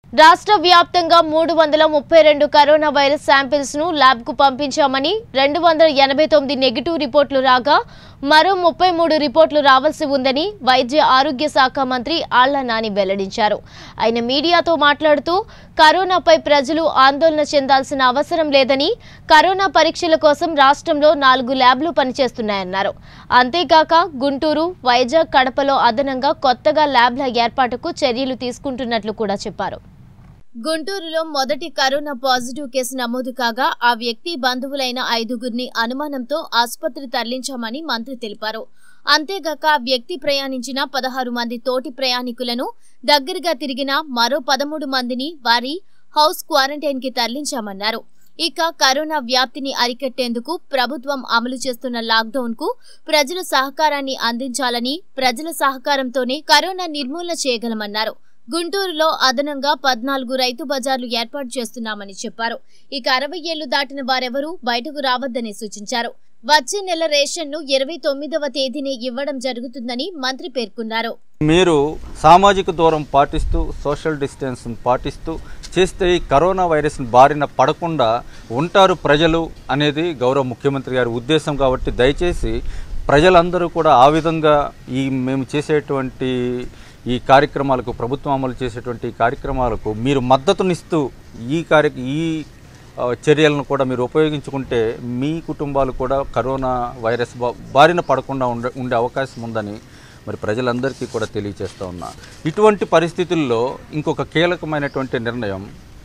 రాష్ట్ర వ్యాప్తంగా మూడు వందల ముప్పై రెండు కరోనా వైరస్ శాంపిల్స్ ను ల్యాబ్ కు పంపించామని రెండు వందల ఎనభై తొమ్మిది నెగిటివ్ రిపోర్టులు రాగా మరో ముప్పై మూడు రిపోర్టులు రావాల్సి ఉందని వైద్య ఆరోగ్య శాఖ మంత్రి ఆళ్ల నాని వెల్లడించారు ఆయన మీడియాతో మాట్లాడుతూ కరోనాపై ప్రజలు ఆందోళన చెందాల్సిన అవసరం లేదని కరోనా పరీక్షల కోసం రాష్ట్రంలో నాలుగు ల్యాబ్లు పనిచేస్తున్నాయన్నారు అంతేకాక గుంటూరు వైజాగ్ కడపలో అదనంగా కొత్తగా ల్యాబ్ల ఏర్పాటుకు చర్యలు తీసుకుంటున్నట్లు కూడా చెప్పారు గుంటూరులో మొదటి కరోనా పాజిటివ్ కేసు నమోదు కాగా ఆ వ్యక్తి బంధువులైన ఐదుగురిని అనుమానంతో ఆసుపత్రి తరలించామని మంత్రి తెలిపారు అంతేగాక ఆ వ్యక్తి ప్రయాణించిన పదహారు మంది తోటి ప్రయాణికులను దగ్గరగా తిరిగిన మరో పదమూడు మందిని వారి హౌస్ క్వారంటైన్ కి తరలించామన్నారు ఇక కరోనా వ్యాప్తిని అరికట్టేందుకు ప్రభుత్వం అమలు చేస్తున్న లాక్డౌన్ కు ప్రజల సహకారాన్ని అందించాలని ప్రజల సహకారంతోనే కరోనా నిర్మూలన చేయగలమన్నారు గుంటూరులో అదనంగా పద్నాలుగు రైతు బజార్లు ఏర్పాటు చేస్తున్నామని చెప్పారు ఇక అరవై ఏళ్లు దాటిన వారెవరూ బయటకు రావద్దని సూచించారు వచ్చే నెల రేషన్ను ఇరవై తొమ్మిదవ తేదీనే ఇవ్వడం జరుగుతుందని మంత్రి పేర్కొన్నారు మీరు సామాజిక దూరం పాటిస్తూ సోషల్ డిస్టెన్స్ పాటిస్తూ చేస్తే ఈ కరోనా వైరస్ బారిన పడకుండా ఉంటారు ప్రజలు అనేది గౌరవ ముఖ్యమంత్రి గారి ఉద్దేశం కాబట్టి దయచేసి ప్రజలందరూ కూడా ఆ విధంగా ఈ మేము చేసేటువంటి ఈ కార్యక్రమాలకు ప్రభుత్వం అమలు చేసేటువంటి ఈ కార్యక్రమాలకు మీరు మద్దతునిస్తూ ఈ కార్య ఈ ఆ, చర్యలను కూడా మీరు ఉపయోగించుకుంటే మీ కుటుంబాలు కూడా కరోనా వైరస్ బా- బారిన పడకుండా ఉండే ఉండే అవకాశం ఉందని మరి ప్రజలందరికీ కూడా తెలియజేస్తూ ఉన్నా ఇటువంటి పరిస్థితుల్లో ఇంకొక కీలకమైనటువంటి నిర్ణయం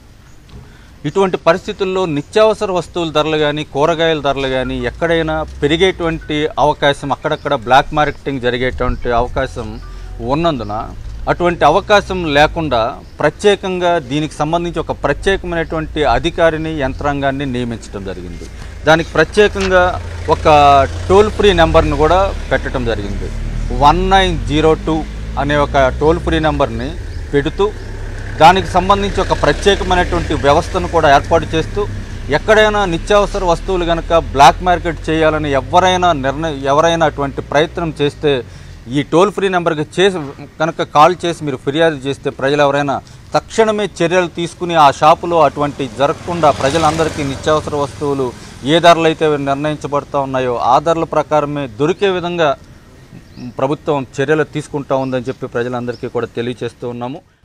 ఇటువంటి పరిస్థితుల్లో నిత్యావసర వస్తువుల ధరలు కానీ కూరగాయల ధరలు కానీ ఎక్కడైనా పెరిగేటువంటి అవకాశం అక్కడక్కడ బ్లాక్ మార్కెటింగ్ జరిగేటువంటి అవకాశం ఉన్నందున అటువంటి అవకాశం లేకుండా ప్రత్యేకంగా దీనికి సంబంధించి ఒక ప్రత్యేకమైనటువంటి అధికారిని యంత్రాంగాన్ని నియమించడం జరిగింది దానికి ప్రత్యేకంగా ఒక టోల్ ఫ్రీ నెంబర్ను కూడా పెట్టడం జరిగింది వన్ నైన్ జీరో టూ అనే ఒక టోల్ ఫ్రీ నెంబర్ని పెడుతూ దానికి సంబంధించి ఒక ప్రత్యేకమైనటువంటి వ్యవస్థను కూడా ఏర్పాటు చేస్తూ ఎక్కడైనా నిత్యావసర వస్తువులు కనుక బ్లాక్ మార్కెట్ చేయాలని ఎవరైనా నిర్ణయం ఎవరైనా అటువంటి ప్రయత్నం చేస్తే ఈ టోల్ ఫ్రీ నెంబర్కి చేసి కనుక కాల్ చేసి మీరు ఫిర్యాదు చేస్తే ప్రజలు ఎవరైనా తక్షణమే చర్యలు తీసుకుని ఆ షాపులో అటువంటి జరగకుండా ప్రజలందరికీ నిత్యావసర వస్తువులు ఏ ధరలు అయితే నిర్ణయించబడుతూ ఉన్నాయో ఆ ధరల ప్రకారమే దొరికే విధంగా ప్రభుత్వం చర్యలు తీసుకుంటా ఉందని చెప్పి ప్రజలందరికీ కూడా తెలియజేస్తూ ఉన్నాము